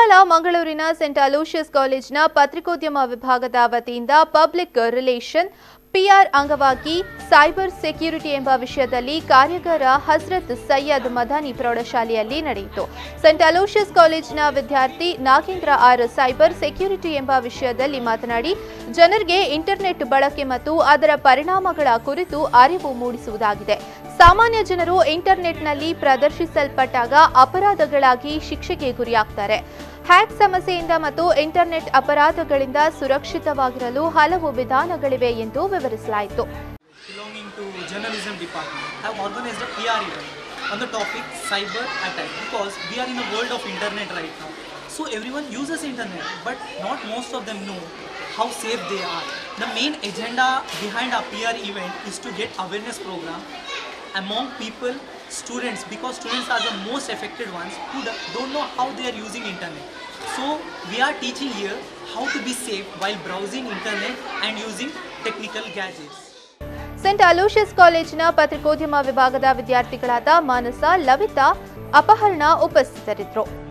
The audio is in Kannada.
ಗುರುವಾರ ಮಂಗಳೂರಿನ ಸೆಂಟ್ ಅಲೋಷಿಯಸ್ ಕಾಲೇಜಿನ ಪತ್ರಿಕೋದ್ಯಮ ವಿಭಾಗದ ವತಿಯಿಂದ ಪಬ್ಲಿಕ್ ರಿಲೇಷನ್ ಪಿಆರ್ ಅಂಗವಾಗಿ ಸೈಬರ್ ಸೆಕ್ಯೂರಿಟಿ ಎಂಬ ವಿಷಯದಲ್ಲಿ ಕಾರ್ಯಾಗಾರ ಹಸ್ರತ್ ಸೈಯದ್ ಮದಾನಿ ಪ್ರೌಢಶಾಲೆಯಲ್ಲಿ ನಡೆಯಿತು ಸೆಂಟ್ ಅಲೋಷಿಯಸ್ ಕಾಲೇಜಿನ ವಿದ್ಯಾರ್ಥಿ ನಾಗೇಂದ್ರ ಆರ್ ಸೈಬರ್ ಸೆಕ್ಯೂರಿಟಿ ಎಂಬ ವಿಷಯದಲ್ಲಿ ಮಾತನಾಡಿ ಜನರಿಗೆ ಇಂಟರ್ನೆಟ್ ಬಳಕೆ ಮತ್ತು ಅದರ ಪರಿಣಾಮಗಳ ಕುರಿತು ಅರಿವು ಮೂಡಿಸುವುದಾಗಿದೆ ಸಾಮಾನ್ಯ ಜನರು ಇಂಟರ್ನೆಟ್ನಲ್ಲಿ ಪ್ರದರ್ಶಿಸಲ್ಪಟ್ಟಾಗ ಅಪರಾಧಗಳಾಗಿ ಶಿಕ್ಷೆಗೆ ಗುರಿಯಾಗ್ತಾರೆ ಹ್ಯಾಕ್ ಸಮಸ್ಯೆಯಿಂದ ಮತ್ತು ಇಂಟರ್ನೆಟ್ ಅಪರಾಧಗಳಿಂದ ಸುರಕ್ಷಿತವಾಗಿರಲು ಹಲವು ವಿಧಾನಗಳಿವೆ ಎಂದು ವಿವರಿಸಲಾಯಿತು belonging to journalism department have organized a PR event on the topic cyber attack because we are in a world of internet right now. So everyone uses internet, but not most of them know how safe they are. The main agenda behind our PR event is to get awareness program among people, students, because students are the most affected ones who do- don't know how they are using internet. So we are teaching here how to be safe while browsing internet and using technical gadgets. Saint Aloysius ಕಾಲೇಜಿನ ಪತ್ರಿಕೋದ್ಯಮ ವಿಭಾಗದ ವಿದ್ಯಾರ್ಥಿಗಳಾದ ಮಾನಸ ಲವಿತಾ ಅಪಹರಣ ಉಪಸ್ಥಿತರಿದ್ದರು